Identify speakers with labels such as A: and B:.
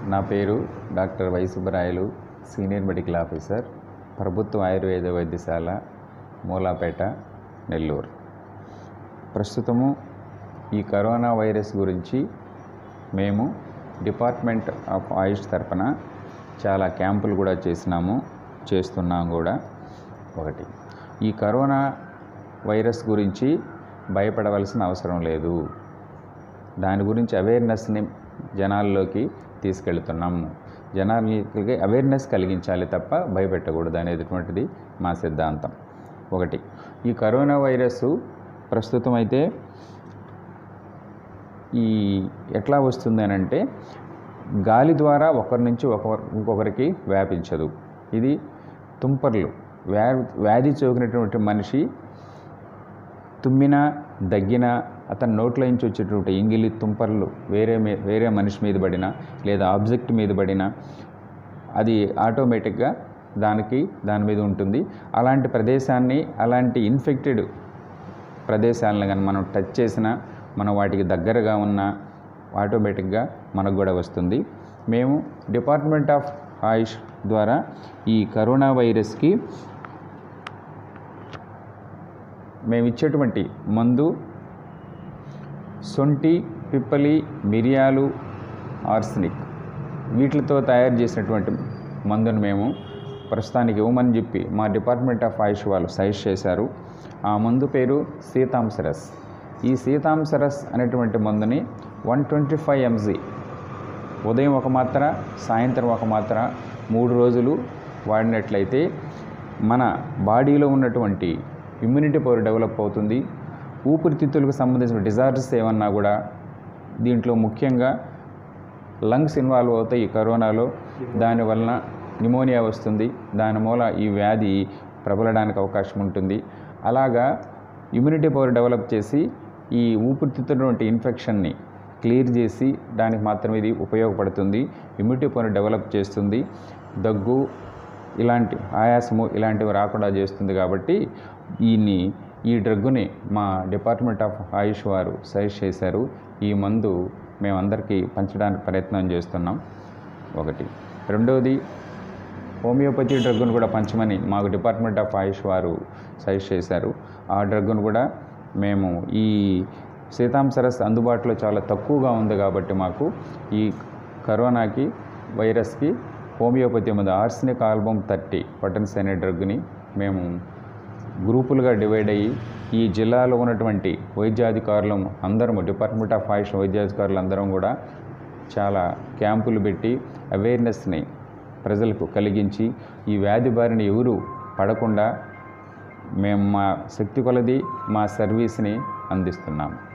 A: నా పేరు doctor Y Subbarayalu senior medical officer ప్రభుత్వ ఆయుర్వేద వైద్యశాల మూలాపేట నెల్లూరు ప్రస్తుతము ఈ కరోనా వైరస్ గురించి మేము డిపార్ట్మెంట్ ఆఫ్ ఆయుష్ తరపున చాలా క్యాంపులు కూడా చేసినాము చేస్తున్నాం కూడా ఒకటి ఈ కరోనా వైరస్ గురించి భయపడవలసిన అవసరం లేదు దాని గురించి అవేర్నెస్ని జనాల్లోకి తీసుకెళ్తున్నాము జనాలకి అవేర్నెస్ కలిగించాలి తప్ప భయపెట్టకూడదు అనేటటువంటిది మా సిద్ధాంతం ఒకటి ఈ కరోనా వైరస్ ప్రస్తుతం అయితే ఈ ఎట్లా వస్తుంది అని అంటే గాలి ద్వారా ఒకరి నుంచి ఒకరి ఇంకొకరికి వ్యాపించదు ఇది తుంపర్లు వ్యా వ్యాధి సోకినటువంటి మనిషి తుమ్మినా దగ్గినా అతని నోట్లో నుంచి వచ్చేటువంటి ఇంగిలి తుంపర్లు వేరే మీ వేరే మనిషి మీద పడినా లేదా ఆబ్జెక్ట్ మీద పడినా అది ఆటోమేటిక్గా దానికి దాని మీద ఉంటుంది అలాంటి ప్రదేశాన్ని అలాంటి ఇన్ఫెక్టెడ్ ప్రదేశాలను కానీ మనం టచ్ చేసినా మనం వాటికి దగ్గరగా ఉన్న ఆటోమేటిక్గా మనకు కూడా వస్తుంది మేము డిపార్ట్మెంట్ ఆఫ్ ఆయుష్ ద్వారా ఈ కరోనా వైరస్కి మేము ఇచ్చేటువంటి మందు సొంటి పిప్పలి మిరియాలు ఆర్సనిక్ వీటితో తయారు చేసినటువంటి మందును మేము ప్రస్తుతానికి ఇవ్వమని చెప్పి మా డిపార్ట్మెంట్ ఆఫ్ ఆయుష్ వాళ్ళు సజెస్ట్ చేశారు ఆ మందు పేరు సీతాంసరస్ ఈ సీతాంసరస్ అనేటువంటి మందుని వన్ ట్వంటీ ఫైవ్ ఎంజీ ఉదయం ఒక మాత్ర సాయంత్రం ఒక మాత్ర మూడు రోజులు వాడినట్లయితే మన బాడీలో ఉన్నటువంటి ఇమ్యూనిటీ పవర్ డెవలప్ అవుతుంది ఊపిరితిత్తులకు సంబంధించిన డిజార్డర్స్ ఏమన్నా కూడా దీంట్లో ముఖ్యంగా లంగ్స్ ఇన్వాల్వ్ అవుతాయి ఈ కరోనాలో దానివలన న్యూమోనియా వస్తుంది దాని మూల ఈ వ్యాధి ప్రబలడానికి అవకాశం ఉంటుంది అలాగా ఇమ్యూనిటీ పవర్ డెవలప్ చేసి ఈ ఊపిరితిత్తులటువంటి ఇన్ఫెక్షన్ని క్లియర్ చేసి దానికి మాత్రమే ఇది ఉపయోగపడుతుంది ఇమ్యూనిటీ పవర్ డెవలప్ చేస్తుంది దగ్గు ఇలాంటి ఆయాసము ఇలాంటివి రాకుండా చేస్తుంది కాబట్టి ఈయన్ని ఈ డ్రగ్గుని మా డిపార్ట్మెంట్ ఆఫ్ ఆయుష్ వారు సజెస్ట్ చేశారు ఈ మందు మేమందరికీ పంచడానికి ప్రయత్నం చేస్తున్నాం ఒకటి రెండవది హోమియోపతి డ్రగ్గును కూడా పంచమని మాకు డిపార్ట్మెంట్ ఆఫ్ ఆయుష్ వారు సజెస్ట్ చేశారు ఆ డ్రగ్గును కూడా మేము ఈ సీతాంసరస్ అందుబాటులో చాలా తక్కువగా ఉంది కాబట్టి మాకు ఈ కరోనాకి వైరస్కి హోమియోపతి మీద ఆర్సినిక్ ఆల్బమ్ థర్టీ పటన్స్ అనే డ్రగ్ని మేము గ్రూపులుగా డివైడ్ అయ్యి ఈ జిల్లాలో ఉన్నటువంటి వైద్యాధికారులు అందరము డిపార్ట్మెంట్ ఆఫ్ ఆయుష్ వైద్యాధికారులు అందరం కూడా చాలా క్యాంపులు పెట్టి అవేర్నెస్ని ప్రజలకు కలిగించి ఈ వ్యాధి బారిన ఎవరు పడకుండా మేము మా శక్తి కొలది మా సర్వీస్ని అందిస్తున్నాము